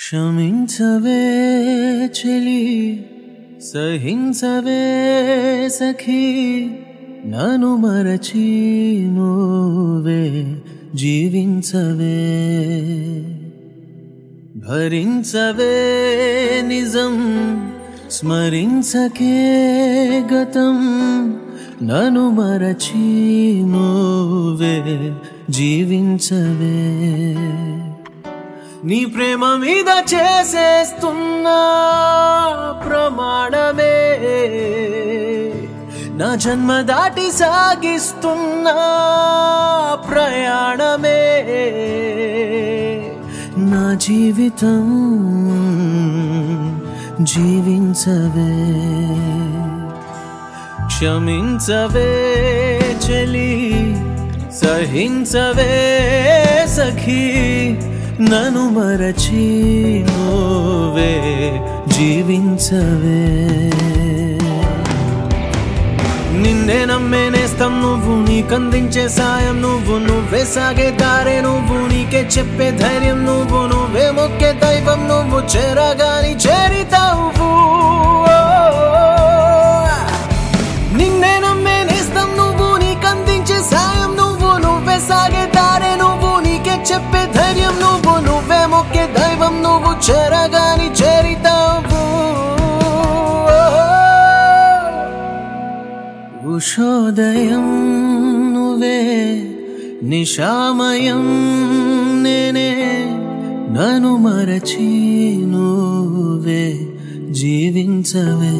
క్షమించవే చెలి సహించవే సఖీ నను మరచి నువ్వే జీవించవే భరించవే నిజం స్మరించకే గతం నను మరచి నువ్వే జీవించవే నీ ప్రేమ మీద చేసేస్తున్నా ప్రమాణమే నా జన్మ దాటి సాగిస్తున్నా ప్రయాణమే నా జీవితం జీవించవే క్షమించవే చెలి సహించవే సఖీ నను మరచి నువ్వే జీవించవే నిన్నే నమ్మేనేస్తం నువ్వు నీకందించే సాయం నువ్వు నువ్వే సాగే దారే నువ్వు నీకే చెప్పే ధైర్యం నువ్వు నువ్వే మొక్కే దైవం నువ్వు చేరగాని చేరితావు నిన్నే నమ్మేనేస్తం నువ్వు నీకందించే సాయం నువ్వు నువ్వే సాగే దారే నువ్వు నీకే చెప్పే ధైర్యం నువ్వు నువ్వే మొక్కే దైవం నువ్వు చేరగాని చేరితావు ఉషోదయం నువ్వే నిశామయం నేనే నను మరచి నువ్వే జీవించవే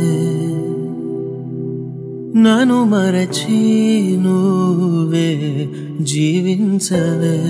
నను మరచి నువ్వే జీవించవే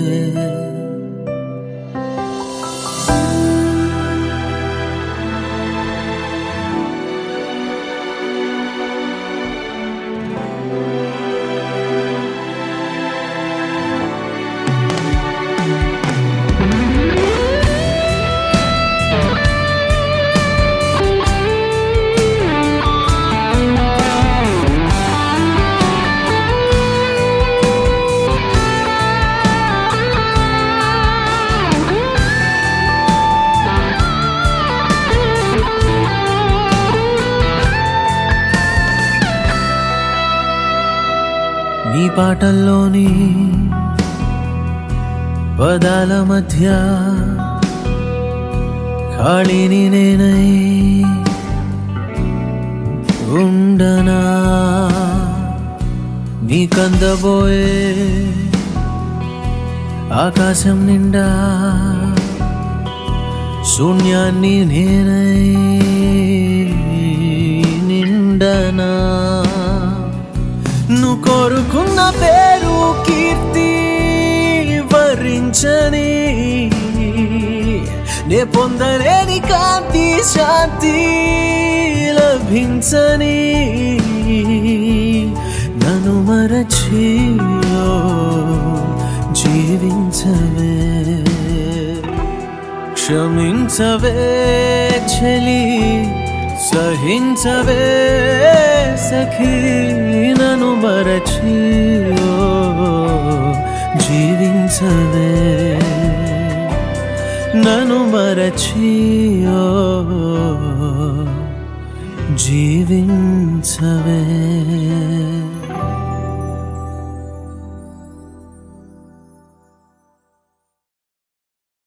నీ పాటల్లోని పదాల మధ్య ఖాళీని నేనై ఉండనా నీ కందబోయే ఆకాశం నిండా శూన్యాన్ని నేనై నిండనా నువ్వు కోరుకున్న పేరు కీర్తి వరించని నే పొందలేని కాంతి శాంతి లభించని నన్ను మరచి ఓ జీవించవే క్షమించవే చెలి సహించవే సఖీ నను మరచి ఓ జీవించవే నను మరచి ఓ జీవించవే